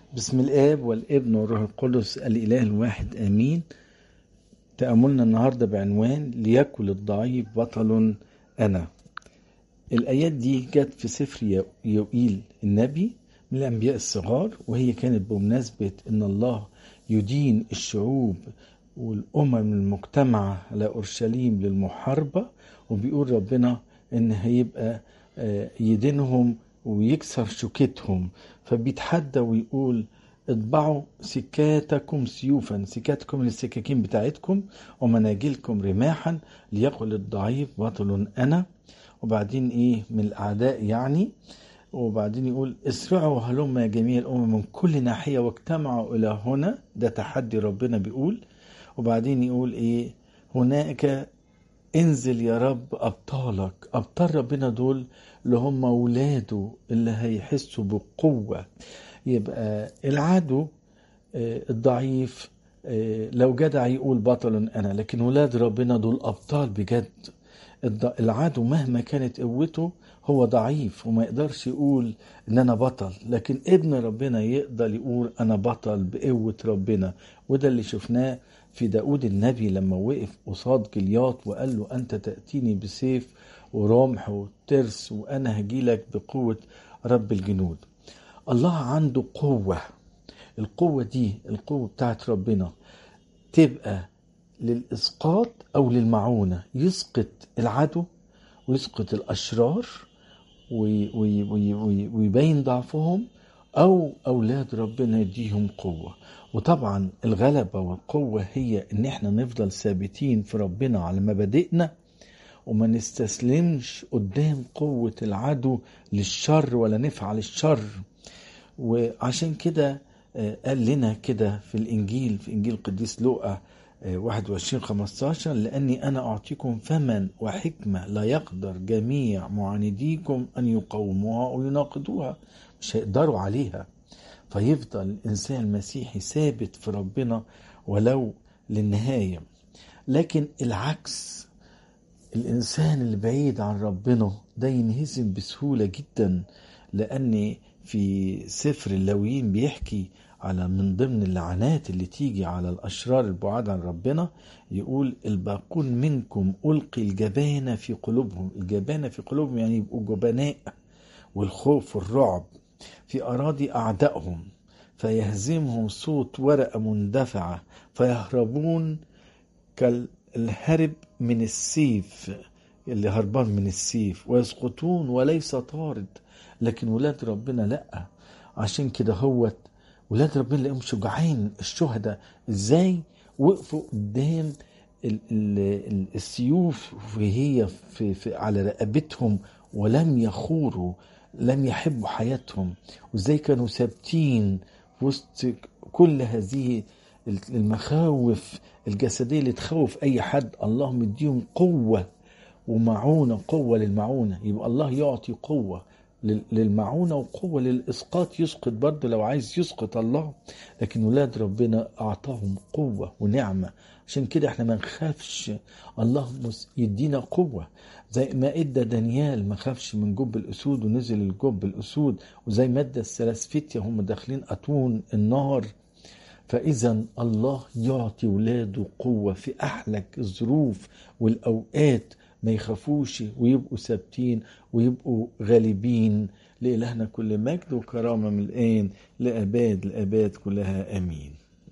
بسم الآب والابن والروح القدس الإله الواحد آمين تأملنا النهاردة بعنوان ليكن الضعيف بطل أنا الآيات دي جت في سفر يوئيل النبي من الأنبياء الصغار وهي كانت بمناسبة أن الله يدين الشعوب والأمم المجتمعة على أورشليم للمحاربة وبيقول ربنا أن هيبقى يدينهم ويكسر شوكتهم فبيتحدى ويقول اطبعوا سكاتكم سيوفا سكاتكم السكاكين بتاعتكم ومناجلكم رماحا ليقل الضعيف بطل انا وبعدين ايه من الاعداء يعني وبعدين يقول اسرعوا هلم يا جميع الامم من كل ناحيه واجتمعوا الى هنا ده تحدي ربنا بيقول وبعدين يقول ايه هناك انزل يا رب ابطالك ابطال ربنا دول اللي هم ولاده اللي هيحسوا بقوه يبقى العدو الضعيف لو جدع يقول بطل انا لكن ولاد ربنا دول ابطال بجد العدو مهما كانت قوته هو ضعيف وما يقدرش يقول ان انا بطل لكن ابن ربنا يقدر يقول انا بطل بقوة ربنا وده اللي شفناه في داود النبي لما وقف قصاد جلياط وقال له انت تأتيني بسيف ورمح وترس وانا هجيلك بقوة رب الجنود الله عنده قوة القوة دي القوة بتاعت ربنا تبقى للإسقاط أو للمعونة يسقط العدو ويسقط الأشرار ويبين ضعفهم أو أولاد ربنا يديهم قوة وطبعا الغلبة والقوة هي إن احنا نفضل ثابتين في ربنا على مبادئنا وما نستسلمش قدام قوة العدو للشر ولا نفعل الشر وعشان كده قال لنا كده في الإنجيل في إنجيل القديس لوقا 21 15 لأني أنا أعطيكم فما وحكمة لا يقدر جميع معانديكم أن يقاوموها أو يناقضوها مش هيقدروا عليها فيفضل الإنسان المسيحي ثابت في ربنا ولو للنهاية لكن العكس الإنسان اللي بعيد عن ربنا ده ينهزم بسهولة جدا لأن في سفر اللاويين بيحكي على من ضمن اللعنات اللي تيجي على الأشرار البعاد عن ربنا يقول الباقون منكم ألقي الجبانة في قلوبهم الجبانة في قلوبهم يعني يبقوا جبناء والخوف والرعب في أراضي أعدائهم فيهزمهم صوت ورقة مندفعة فيهربون كالهرب من السيف اللي هربان من السيف ويسقطون وليس طارد لكن ولاد ربنا لأ عشان كده هوت ولاد ربنا لقيهم شجعين الشهداء ازاي وقفوا قدام ال ال السيوف وهي في في على رقبتهم ولم يخوروا لم يحبوا حياتهم وازاي كانوا ثابتين وسط كل هذه المخاوف الجسديه اللي تخوف اي حد الله مديهم قوه ومعونه قوه للمعونه يبقى الله يعطي قوه للمعونة وقوة للإسقاط يسقط برضه لو عايز يسقط الله لكن ولاد ربنا أعطاهم قوة ونعمة عشان كده احنا ما نخافش الله يدينا قوة زي ما ادى دانيال ما خافش من جب الأسود ونزل الجب الأسود وزي ما ادى الثلاث فتية هم داخلين أتون النار فإذا الله يعطي ولاده قوة في أحلك الظروف والأوقات ما يخافوش ويبقوا ثابتين ويبقوا غالبين لإلهنا كل مجد وكرامة من الآن لأباد الآباد كلها آمين